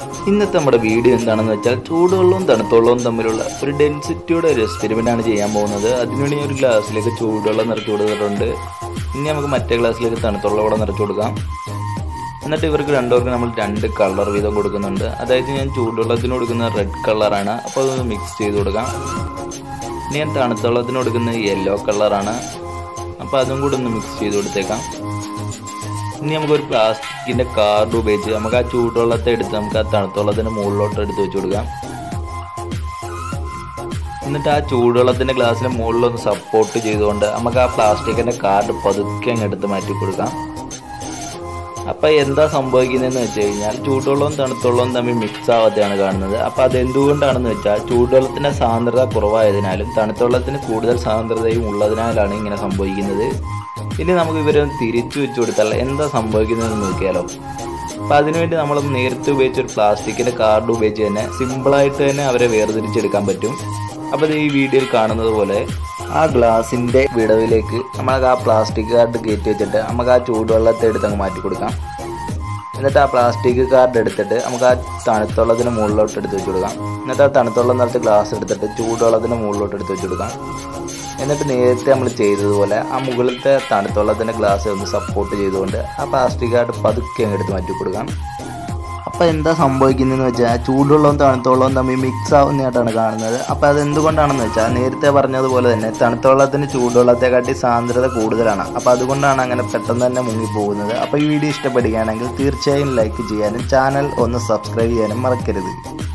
ഇന്നത്തെ നമ്മുടെ വീഡിയോ എന്താണെന്ന് വെച്ചാൽ ചൂടുവെള്ളവും തണുത്തുവെള്ളവും തമ്മിലുള്ള ഒരു ഡെൻസിറ്റിയുടെ ഒരു എക്സ്പെരിമെൻ്റ് ആണ് ചെയ്യാൻ പോകുന്നത് അതിനുവേണ്ടി ഞാൻ ഒരു ഗ്ലാസ്സിലേക്ക് ചൂടുവെള്ളം നിറച്ചു കൊടുത്തിട്ടുണ്ട് ഇനി നമുക്ക് മറ്റേ ഗ്ലാസ്സിലേക്ക് തണുത്തുള്ള കൂടെ നിറച്ചു കൊടുക്കാം എന്നിട്ട് ഇവർക്ക് രണ്ടുപേർക്ക് നമ്മൾ രണ്ട് കളർ വീതം കൊടുക്കുന്നുണ്ട് അതായത് ഞാൻ ചൂടുവെള്ളത്തിന് കൊടുക്കുന്ന റെഡ് കളറാണ് അപ്പോൾ അതൊന്ന് മിക്സ് ചെയ്ത് കൊടുക്കാം ഇനി ഞാൻ തണുത്തുവെള്ളത്തിന് കൊടുക്കുന്ന യെല്ലോ കളറാണ് അപ്പോൾ അതും കൂടി ഒന്ന് മിക്സ് ചെയ്ത് കൊടുത്തേക്കാം ഇനി നമുക്കൊരു പ്ലാസ്റ്റിക്കിൻ്റെ കാർഡ് ഉപയോഗിച്ച് നമുക്ക് ആ ചൂടുവെള്ളത്തെ എടുത്ത് നമുക്ക് ആ തണുത്തുവെള്ളത്തിൻ്റെ മുകളിലോട്ട് എടുത്ത് വെച്ച് കൊടുക്കാം എന്നിട്ട് ആ ചൂടുവെള്ളത്തിൻ്റെ ഗ്ലാസ്സിൻ്റെ മുകളിലൊന്ന് സപ്പോർട്ട് ചെയ്തുകൊണ്ട് നമുക്ക് ആ പ്ലാസ്റ്റിക്കിൻ്റെ കാർഡ് പതുക്കെ അങ്ങ് എടുത്ത് മാറ്റി കൊടുക്കാം അപ്പോൾ എന്താ സംഭവിക്കുന്നതെന്ന് വെച്ച് കഴിഞ്ഞാൽ ചൂടുവെള്ളവും തണുത്തുവെള്ളവും തമ്മിൽ മിക്സ് ആവാതെയാണ് കാണുന്നത് അപ്പോൾ അത് എന്തുകൊണ്ടാണെന്ന് വെച്ചാൽ ചൂടുവെള്ളത്തിൻ്റെ സാന്ദ്രത കുറവായതിനാലും തണുത്തുവെള്ളത്തിന് കൂടുതൽ സാന്ദ്രതയും ഉള്ളതിനാലാണ് ഇങ്ങനെ സംഭവിക്കുന്നത് ഇനി നമുക്ക് ഇവരെ ഒന്ന് തിരിച്ചു വെച്ച് കൊടുത്താൽ എന്താ സംഭവിക്കുന്നതെന്ന് നോക്കിയാലോ അപ്പോൾ അതിനുവേണ്ടി നമ്മൾ നേരത്തെ ഉപയോഗിച്ച ഒരു പ്ലാസ്റ്റിക്കിൻ്റെ കാർഡ് ഉപയോഗിച്ച് തന്നെ സിമ്പിളായിട്ട് തന്നെ അവരെ വേർതിരിച്ചെടുക്കാൻ പറ്റും അപ്പോൾ ഈ വീഡിയോയിൽ കാണുന്നത് പോലെ ആ ഗ്ലാസിൻ്റെ വിടവിലേക്ക് നമുക്ക് ആ പ്ലാസ്റ്റിക് കാർഡ് കയറ്റി വെച്ചിട്ട് നമുക്ക് ആ ചൂടുവെള്ളത്തെ എടുത്ത് അങ്ങ് മാറ്റി കൊടുക്കാം എന്നിട്ട് ആ പ്ലാസ്റ്റിക് കാർഡ് എടുത്തിട്ട് നമുക്ക് ആ തണുത്തുള്ളതിന് മുകളിലോട്ട് എടുത്ത് വെച്ച് കൊടുക്കാം എന്നിട്ട് ആ തണുത്തുള്ളം നിറച്ച് ഗ്ലാസ് എടുത്തിട്ട് ചൂടുവെള്ളത്തിന് മുകളിലോട്ട് എടുത്ത് വെച്ച് കൊടുക്കാം എന്നിട്ട് നേരത്തെ നമ്മൾ ചെയ്തതുപോലെ ആ മുകളിലത്തെ തണുത്തുള്ളതിൻ്റെ ഗ്ലാസ് ഒന്ന് സപ്പോർട്ട് ചെയ്തുകൊണ്ട് ആ പ്ലാസ്റ്റിക് കാർഡ് പതുക്കെ അങ്ങ് എടുത്ത് മാറ്റി കൊടുക്കാം അപ്പോൾ എന്താ സംഭവിക്കുന്നതെന്ന് വെച്ചാൽ ചൂടുവെള്ളവും തണുത്തുവെള്ളവും തമ്മിൽ മിക്സ് ആവുന്നതായിട്ടാണ് കാണുന്നത് അപ്പോൾ അത് എന്തുകൊണ്ടാണെന്ന് വെച്ചാൽ നേരത്തെ പറഞ്ഞതുപോലെ തന്നെ തണുത്തുവെള്ളത്തിന് ചൂടുവെള്ളത്തെക്കാട്ടി സാന്ദ്രത കൂടുതലാണ് അപ്പോൾ അതുകൊണ്ടാണ് അങ്ങനെ പെട്ടെന്ന് തന്നെ മുങ്ങിപ്പോകുന്നത് അപ്പോൾ ഈ വീഡിയോ ഇഷ്ടപ്പെടുകയാണെങ്കിൽ തീർച്ചയായും ലൈക്ക് ചെയ്യാനും ചാനൽ ഒന്ന് സബ്സ്ക്രൈബ് ചെയ്യാനും മറക്കരുത്